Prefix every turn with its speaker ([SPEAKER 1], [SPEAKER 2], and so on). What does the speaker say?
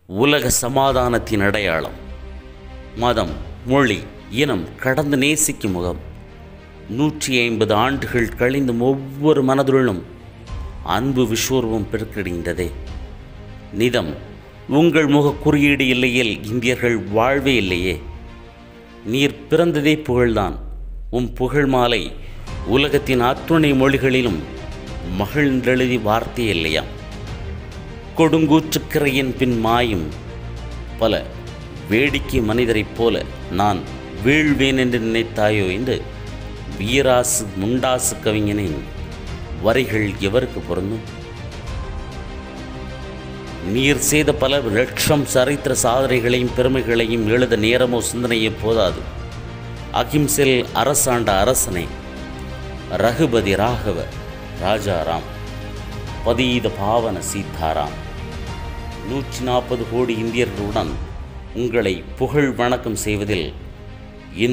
[SPEAKER 1] உலக சமாதானத்தின் அடையாளம் மதம் மொழி இனம் கடந்து நேசிக்கும் முகம் நூற்றி ஐம்பது ஆண்டுகள் கழிந்தும் ஒவ்வொரு மனதுள்ளும் அன்பு விஸ்வரூபம் பெருக்கடைந்ததே நிதம் உங்கள் முக குறியீடு இல்லையில் இந்தியர்கள் வாழ்வே இல்லையே நீர் பிறந்ததே புகழ்தான் உம் புகழ் மாலை உலகத்தின் அத்துணை மொழிகளிலும் மகிழ்ந்தெழுதி வார்த்தை இல்லையாம் கொடுங்கூற்றுக்கிறையின் பின் மாயும் பல வேடிக்கை மனிதரைப் போல நான் வீழ்வேன் என்று நினைத்தாயோ என்று வீராசு முண்டாசு கவிஞனின் வரிகள் எவருக்கு பொருந்தும் நீர் செய்த பல லட்சம் சரித்திர சாதனைகளையும் பெருமைகளையும் எழுத நேரமோ சிந்தனையோ போதாது அகிம்சையில் அரசாண்ட அரசனே ரகுபதி ராகவ ராஜாராம் பதீத பாவன சீதாராம் நூற்றி நாற்பது கோடி இந்தியர்களுடன் உங்களை புகழ் வணக்கம் செய்வதில்